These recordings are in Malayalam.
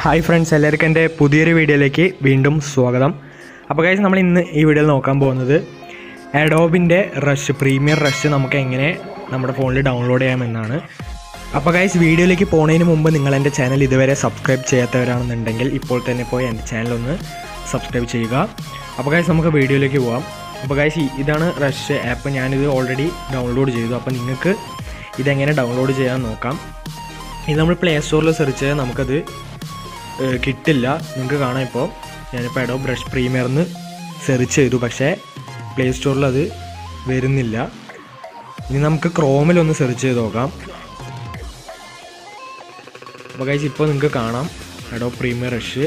ഹായ് ഫ്രണ്ട്സ് എല്ലാവർക്കും എൻ്റെ പുതിയൊരു വീഡിയോയിലേക്ക് വീണ്ടും സ്വാഗതം അപ്പോൾ ഗൈസ് നമ്മൾ ഇന്ന് ഈ വീഡിയോയിൽ നോക്കാൻ പോകുന്നത് അഡോബിൻ്റെ റഷ് പ്രീമിയർ റഷ് നമുക്ക് എങ്ങനെ നമ്മുടെ ഫോണിൽ ഡൗൺലോഡ് ചെയ്യാമെന്നാണ് അപ്പോൾ ഗൈസ് വീഡിയോയിലേക്ക് പോകുന്നതിന് മുമ്പ് നിങ്ങൾ എൻ്റെ ചാനൽ ഇതുവരെ സബ്സ്ക്രൈബ് ചെയ്യാത്തവരാണെന്നുണ്ടെങ്കിൽ ഇപ്പോൾ തന്നെ പോയി എൻ്റെ ചാനൽ ഒന്ന് സബ്സ്ക്രൈബ് ചെയ്യുക അപ്പോൾ ഗൈസ് നമുക്ക് വീഡിയോയിലേക്ക് പോകാം അപ്പോൾ ഗൈസ് ഇതാണ് റഷ് ആപ്പ് ഞാനിത് ഓൾറെഡി ഡൗൺലോഡ് ചെയ്തു അപ്പോൾ നിങ്ങൾക്ക് ഇതെങ്ങനെ ഡൗൺലോഡ് ചെയ്യാൻ നോക്കാം ഇത് നമ്മൾ പ്ലേ സ്റ്റോറിൽ സെർച്ച് ചെയ്താൽ നമുക്കത് ഏഹ്, കിട്ടില്ല നിങ്ങൾക്ക് കാണാം ഇപ്പോൾ ഞാനിപ്പോൾ എഡോ ബ്രഷ് പ്രീമിയർന്ന് സെർച്ച് ചെയ്തു പക്ഷേ പ്ലേ സ്റ്റോറിൽ അത് വരുന്നില്ല ഇനി നമുക്ക് ക്രോമിലൊന്ന് സെർച്ച് ചെയ്ത് നോക്കാം അപ്പോൾ കഴിച്ച് ഇപ്പോൾ നിങ്ങൾക്ക് കാണാം എഡോ പ്രീമിയർ റഷ്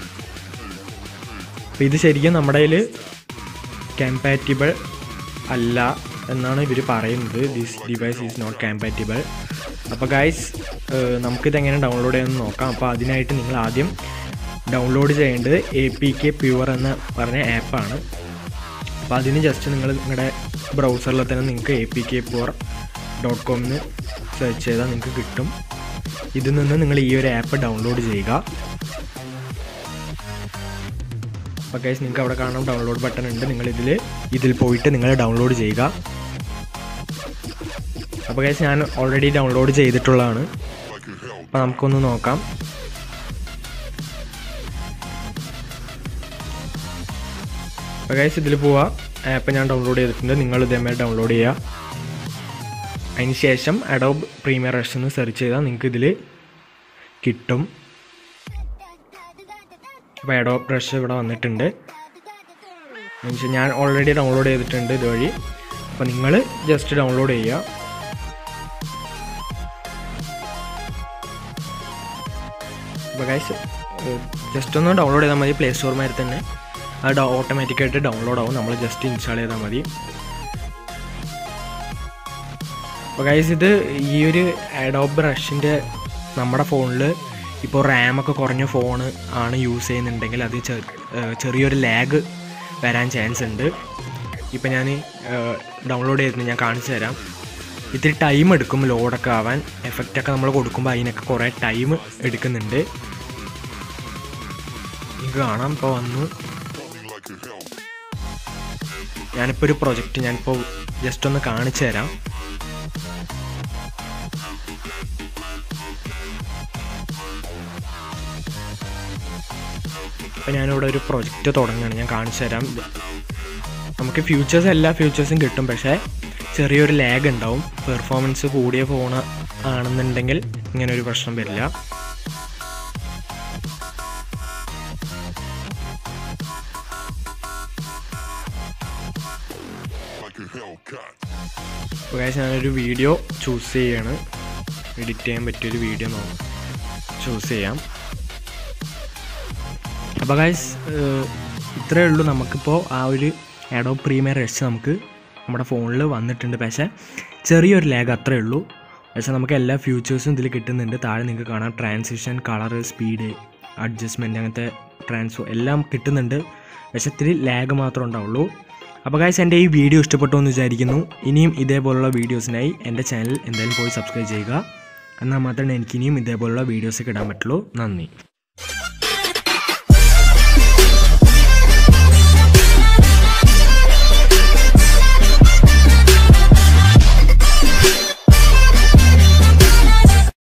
അപ്പോൾ ഇത് ശരിക്കും നമ്മുടെ കയ്യിൽ കമ്പാറ്റിബിൾ അല്ല എന്നാണ് ഇവർ പറയുന്നത് this device is not compatible അപ്പോൾ ഗൈസ് നമുക്കിതെങ്ങനെ ഡൗൺലോഡ് ചെയ്യാമെന്ന് നോക്കാം അപ്പോൾ അതിനായിട്ട് നിങ്ങൾ ആദ്യം ഡൗൺലോഡ് ചെയ്യേണ്ടത് എ പി കെ പ്യുവർ എന്ന് പറഞ്ഞ ആപ്പാണ് അപ്പോൾ അതിന് ജസ്റ്റ് നിങ്ങൾ നിങ്ങളുടെ ബ്രൗസറിൽ തന്നെ നിങ്ങൾക്ക് A P K pure dot കോമിന് സെർച്ച് ചെയ്താൽ നിങ്ങൾക്ക് കിട്ടും ഇതിൽ നിന്ന് നിങ്ങൾ ഈ ഒരു ആപ്പ് ഡൗൺലോഡ് ചെയ്യുക അപ്പോൾ ഗൈസ് നിങ്ങൾക്ക് അവിടെ കാണാം ഡൗൺലോഡ് ബട്ടൺ ഉണ്ട് നിങ്ങൾ ഇതിൽ ഇതിൽ പോയിട്ട് നിങ്ങൾ ഡൗൺലോഡ് ചെയ്യുക അപ്പോൾ ഗൈസ് ഞാൻ ഓൾറെഡി ഡൗൺലോഡ് ചെയ്തിട്ടുള്ളതാണ് അപ്പോൾ നമുക്കൊന്ന് നോക്കാം അപ്പോൾ ഗൈസ് ഇതിൽ പോവാ ആപ്പ് ഞാൻ ഡൗൺലോഡ് ചെയ്തിട്ടുണ്ട് നിങ്ങൾ ഇതേമാതിരി ഡൗൺലോഡ് ചെയ്യുക അതിന് ശേഷം അഡോബ് പ്രീമിയർ റഷ് എന്ന് സെർച്ച് ചെയ്താൽ നിങ്ങൾക്ക് ഇതിൽ കിട്ടും അപ്പോൾ അഡോബ് ബ്രഷ് ഇവിടെ വന്നിട്ടുണ്ട് എന്നുവെച്ചാൽ ഞാൻ ഓൾറെഡി ഡൗൺലോഡ് ചെയ്തിട്ടുണ്ട് ഇതുവഴി അപ്പോൾ നിങ്ങൾ ജസ്റ്റ് ഡൗൺലോഡ് ചെയ്യുക അപ്പോൾ ഗൈസ് ജസ്റ്റ് ഒന്ന് ഡൗൺലോഡ് ചെയ്താൽ മതി പ്ലേ സ്റ്റോറുമാരി തന്നെ അത് ഓട്ടോമാറ്റിക്കായിട്ട് ഡൗൺലോഡ് ആവും നമ്മൾ ജസ്റ്റ് ഇൻസ്റ്റാൾ ചെയ്താൽ മതി അപ്പോൾ ഗൈസ് ഇത് ഈ ഒരു അഡോബ് ബ്രഷിൻ്റെ നമ്മുടെ ഫോണിൽ ഇപ്പോൾ റാമൊക്കെ കുറഞ്ഞ ഫോൺ ആണ് യൂസ് ചെയ്യുന്നുണ്ടെങ്കിൽ അത് ചെ- ഏഹ് ചെറിയൊരു ലാഗ് വരാൻ ചാൻസ് ഉണ്ട് ഇപ്പം ഞാൻ ഡൗൺലോഡ് ചെയ്തിട്ട് ഞാൻ കാണിച്ചു തരാം ഇത്തിരി ടൈം എടുക്കും ലോഡൊക്കെ ആവാൻ എഫക്റ്റൊക്കെ നമ്മൾ കൊടുക്കുമ്പോൾ അതിനൊക്കെ കുറേ ടൈം എടുക്കുന്നുണ്ട് നിങ്ങൾക്ക് കാണാം ഇപ്പോൾ വന്നു ഞാനിപ്പോൾ ഒരു പ്രൊജക്റ്റ് ഞാനിപ്പോൾ ജസ്റ്റ് ഒന്ന് കാണിച്ചു തരാം അപ്പോൾ ഞാനിവിടെ ഒരു പ്രൊജക്റ്റ് തുടങ്ങുകയാണ് ഞാൻ കാണിച്ചു തരാം നമുക്ക് ഫ്യൂച്ചേഴ്സ് എല്ലാ ഫ്യൂച്ചേഴ്സും കിട്ടും പക്ഷേ ചെറിയൊരു ലാഗ് ഉണ്ടാവും പെർഫോമൻസ് കൂടിയ ഫോൺ ആണെന്നുണ്ടെങ്കിൽ ഇങ്ങനെ ഒരു പ്രശ്നം വരില്ല അപ്പോൾ guys, ഞാനൊരു വീഡിയോ ചൂസ് ചെയ്യാണ് എഡിറ്റ് ചെയ്യാൻ പറ്റിയൊരു വീഡിയോ നോക്കാം ചൂസ് ചെയ്യാം അപ്പോൾ ഗൈസ് ഇത്രയേ ഉള്ളൂ നമുക്കിപ്പോൾ ആ ഒരു ആഡോ പ്രീമിയർ റഷ് നമുക്ക് നമ്മുടെ ഫോണിൽ വന്നിട്ടുണ്ട് പക്ഷേ ചെറിയൊരു ലാഗ് അത്രയേ ഉള്ളൂ പക്ഷേ നമുക്ക് എല്ലാ ഫ്യൂച്ചേഴ്സും ഇതിൽ കിട്ടുന്നുണ്ട് താഴെ നിങ്ങൾക്ക് കാണാം ട്രാൻസിഷൻ കളർ സ്പീഡ് അഡ്ജസ്റ്റ്മെൻറ്റ് അങ്ങനത്തെ ട്രാൻസ്ഫോ എല്ലാം കിട്ടുന്നുണ്ട് പക്ഷേ ഇത്തിരി ലാഗ് മാത്രമേ ഉണ്ടാവുള്ളൂ അപ്പോൾ ഗൈസ് എൻ്റെ ഈ വീഡിയോ ഇഷ്ടപ്പെട്ടു എന്ന് വിചാരിക്കുന്നു ഇനിയും ഇതേപോലുള്ള വീഡിയോസിനായി എൻ്റെ ചാനൽ എന്തായാലും പോയി സബ്സ്ക്രൈബ് ചെയ്യുക എന്നാൽ മാത്രമേ എനിക്ക് ഇനിയും ഇതേപോലുള്ള വീഡിയോസൊക്കെ ഇടാൻ പറ്റുള്ളൂ നന്ദി